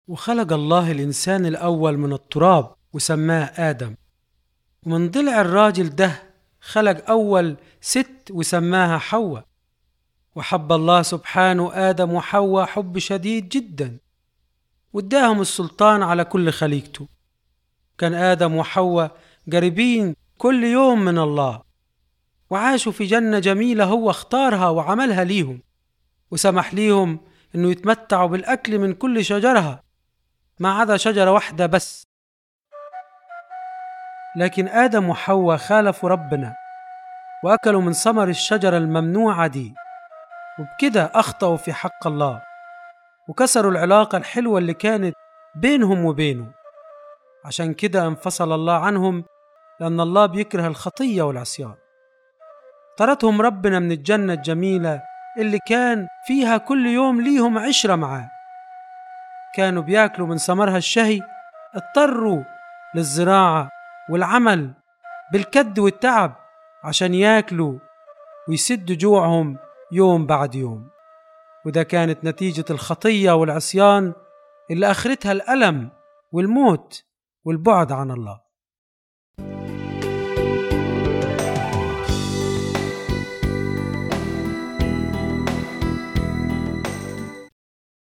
وخلق الله الإنسان الأول من التراب وسماه آدم ومن ضلع الراجل ده خلق أول ست وسماها حواء وحب الله سبحانه آدم وحواء حب شديد جدا واداهم السلطان على كل خليقته كان آدم وحواء قريبين كل يوم من الله وعاشوا في جنة جميلة هو اختارها وعملها ليهم وسمح ليهم انه يتمتعوا بالاكل من كل شجرها ما عدا شجرة واحدة بس لكن آدم وحواء خالفوا ربنا وأكلوا من ثمر الشجرة الممنوعة دي وبكده أخطأوا في حق الله وكسروا العلاقة الحلوة اللي كانت بينهم وبينه عشان كده انفصل الله عنهم لأن الله بيكره الخطية والعصيان طردهم ربنا من الجنة الجميلة اللي كان فيها كل يوم ليهم عشرة معاه كانوا بياكلوا من ثمرها الشهي اضطروا للزراعة والعمل بالكد والتعب عشان ياكلوا ويسدوا جوعهم يوم بعد يوم وده كانت نتيجة الخطية والعصيان اللي آخرتها الألم والموت والبعد عن الله